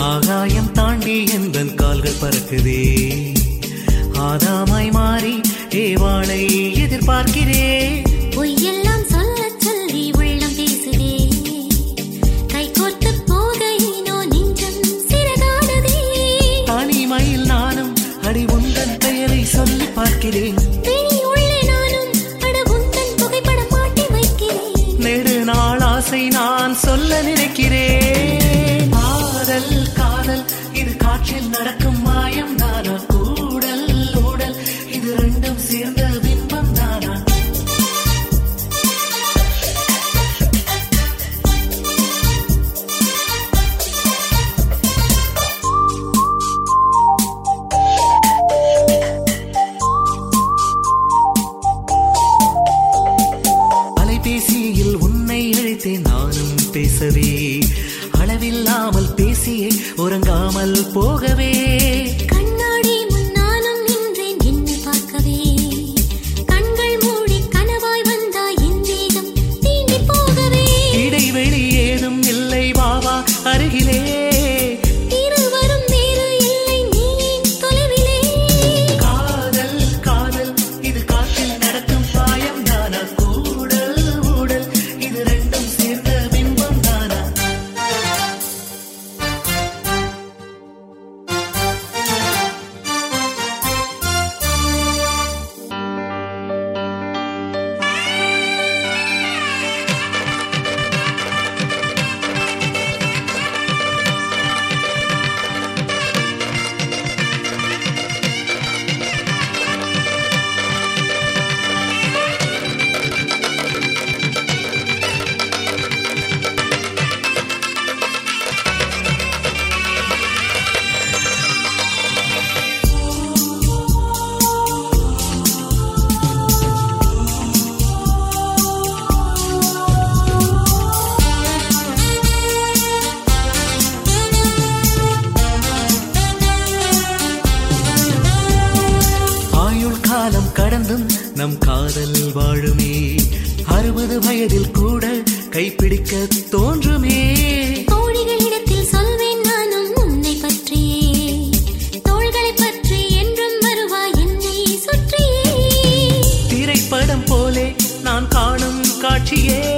ஆகாயம் தாண்டி எந்தன் கால்கள் பறக்குதே ஆதாமாய் மாறி ஏவாளை எதிர்பார்க்கிறேன் பொய்யெல்லாம் சொல்லச் சொல்லி உள்ளம் பேசுதே கைகோர்த்து போகையினோ நெஞ்சம் சிறகாடுதே தனிமையில் நானும் அடி உந்தன் பெயரை சொல்லி பார்க்கிறேன் பிணி உள்ளே நானும் அட உந்தன் புகைப்படம் மாட்டி வைக்கிறேன் நெடு நாள் ஆசை நான் சொல்ல நினைக்கிறேன் காதல் காதல் இது காற்றில் நடக்கும் மாயம் தானா கூடல் ஊடல் இது ரெண்டும் சேர்ந்த பிம்பம் தானா அலைபேசியில் உன்னை அழைத்தேன் நானும் பேசவே அளவில்லாமல் பேசியே உறங்காமல் போகவே கண்ணாடி முன்னாலும் நின்றேன் என்னை பார்க்கவே கண்கள் மூடி கனவாய் வந்தாய் என் வேகம் தீண்டி போகவே இடைவெளி ஏதும் இல்லை பாபா அருகிலே இருவரும் வேறு இல்லை நீ ஏன் தொலைவிலே காதல் காதல் இது காற்றில் நடக்கும் பாயம் தானா கூடல் ஊடல் இது ரெண்டும் சேர்ந்த பிம்பம் தானா ஆயுள் காலம் கடந்தும் நம் காதல் வாழுமே அறுபது வயதில் கூட கைப்பிடிக்க தோன்றுமே தோழிகளிடத்தில் சொல்வேன் நானும் உன்னை பற்றியே தோள்களைப் பற்றி என்றும் வருவாய் என்னை சுற்றியே திரைப்படம் போலே நான் காணும் காட்சியே